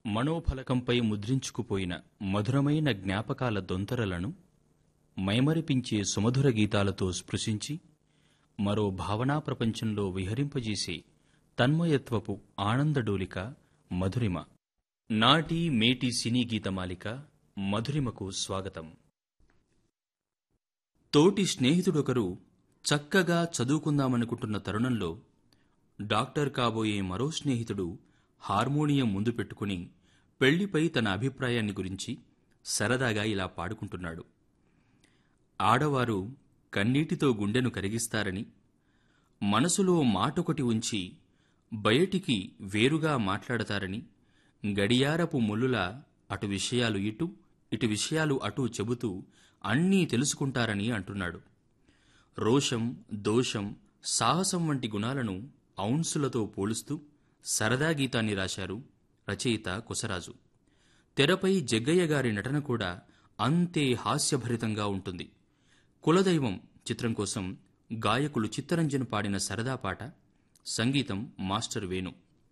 మనోఫలకంపై ముద్రించుకుపోయిన మధురమైన జ్ఞాపకాల దొంతరలను మైమరిపించే సుమధుర గీతాలతో స్పృశించి మరో భావనా ప్రపంచంలో విహరింపజేసే తన్మయత్వపు ఆనందడోలిక మధురిమ నాటి మేటి సినీ గీతమాలిక మధురిమకు స్వాగతం తోటి స్నేహితుడొకరు చక్కగా చదువుకుందామనుకుంటున్న తరుణంలో డాక్టర్ కాబోయే మరో స్నేహితుడు హార్మోనియం ముందు పెట్టుకుని పెళ్లిపై తన అభిప్రాయాన్ని గురించి సరదాగా ఇలా పాడుకుంటున్నాడు ఆడవారు కన్నీటితో గుండెను కరిగిస్తారని మనసులో మాటొకటి ఉంచి బయటికి వేరుగా మాట్లాడతారని గడియారపు ముల్లులా అటు విషయాలు ఇటు ఇటు విషయాలు అటు చెబుతూ అన్నీ తెలుసుకుంటారని అంటున్నాడు రోషం దోషం సాహసం వంటి గుణాలను ఔన్సులతో పోలుస్తూ సరదా గీతాన్ని రాశారు రచయిత కుసరాజు తెరపై జగ్గయ్య గారి నటన కూడా అంతే హాస్యభరితంగా ఉంటుంది కులదైవం చిత్రం కోసం గాయకులు చిత్తరంజన్ పాడిన సరదా పాట సంగీతం మాస్టర్ వేణు